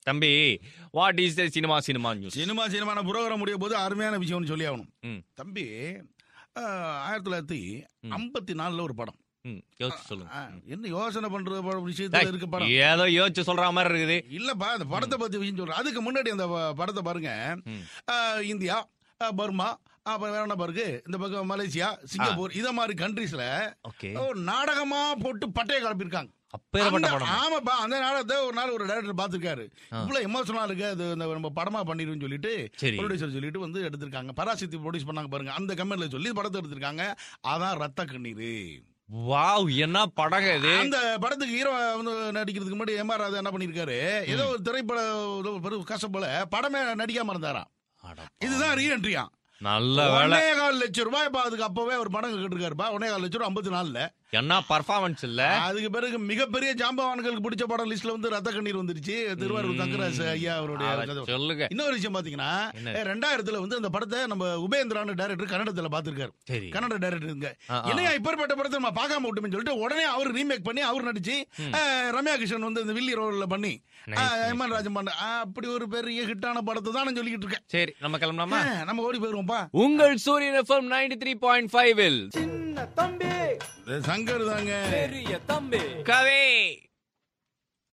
தம்பி what is the cinema cinema news cinema சினிமான program முடிய போது அருமையான விஷயம்னு சொல்லி ஆகணும் ம். தம்பி ஆஹ், ஆயிரத்தி தொள்ளாயிரத்தி ஐம்பத்தி நாலுல ஒரு படம் ம், யோசிச்சு சொல்லுங்க ஆஹ், என்ன யோசனை பண்ற படம் விஷயத்துல இருக்க படம் ஏதோ யோசிச்சு சொல்ற மாதிரி இருக்குது இல்லப்பா அந்த படத்தை பத்தி விஷயம் சொல்றேன் அதுக்கு முன்னாடி அந்த ப- படத்தை பாருங்க ஆஹ், இந்தியா ஆஹ், பர்மா அப்புறம் வேற என்ன பாருக்கு இந்த பக்கம் மலேசியா சிங்கப்பூர் இத மாதிரி கண்ட்ரீஸ்ல ஓகே நாடகமா போட்டு பட்டைய கிளப்பியிருக்காங்க அப்பேற்பட்ட அந்த- படம் ஆமாப்பா அந்த நாடகத்தை ஒரு நாள் ஒரு டைரக்டர் பாத்துருக்காரு இவ்வளவு எமோஷனலா இருக்கு அது இந்த நம்ம படமா பண்ணிருன்னு சொல்லிட்டு சரி. ப்ரொடியூசர் சொல்லிட்டு வந்து எடுத்திருக்காங்க பராசக்தி ப்ரொடியூஸ் பண்ணாங்க பாருங்க அந்த கம்பெனில சொல்லி படத்தை எடுத்திருக்காங்க அதான் ரத்த கண்ணீர் வாவ் என்ன படங்க இது அந்த படத்துக்கு ஹீரோ வந்து நடிக்கிறதுக்கு முன்னாடி எம் ஆர் என்ன பண்ணிருக்காரு ஏதோ ஒரு திரைப்பட ஏதோ ஒரு பெரும் கஷ்டம் போல படமே நடிக்காம இருந்தாராம் அட, இதுதான் ரீஎன்ட்ரியா நல்ல வேலை ஒன்னே கால் லட்சம் ரூபாய் இப்ப அதுக்கு அப்பவே ஒரு படம் கேட்டிருக்காருப்பா ஒன்னே கால் லட்சம் ரூபாய் ஐம்பத்தி நாலுல என்ன பர்ஃபார்மன்ஸ் இல்ல அதுக்கு பிறகு மிகப்பெரிய ஜாம்பவான்களுக்கு பிடிச்ச படம் லிஸ்ட்ல வந்து ரத்த கண்ணீர் வந்துருச்சு திருவாரூர் தங்கராஜ் ஐயா அவருடைய அத கதை. சொல்லுங்க இன்னொரு விஷயம் பாத்தீங்கன்னா என்ன? ஏ, ரெண்டாயிரத்துல வந்து அந்த படத்தை நம்ம உபேந்திரான டைரக்டர் கன்னடத்துல பாத்துருக்காரு சரி கன்னட டைரக்டருங்க ஆ, ஆ. என்னையா இப்பேற்பட்ட படத்தை நம்ம பார்க்காம விட்டுமே சொல்லிட்டு உடனே அவர் ரீமேக் பண்ணி அவர் நடிச்சு அஹ், ரம்யா கிருஷ்ணன் வந்து இந்த வில்லி ரோல்ல பண்ணி Nice, ah, nice, M N Rajan பண்ண அஹ், அப்படி ஒரு பெரிய ஹிட்டான படத்தை தான் நான் சொல்லிக்கிட்டு இருக்கேன் சரி நம்ம கிளம்பலாமா அஹ், நம்ம ஓடி போயிருவோம்ப்பா உங்கள் Suryan FM ninety three point five சின்ன தம்பி இது சங்கர் தாங்க பெரிய தம்பி கவே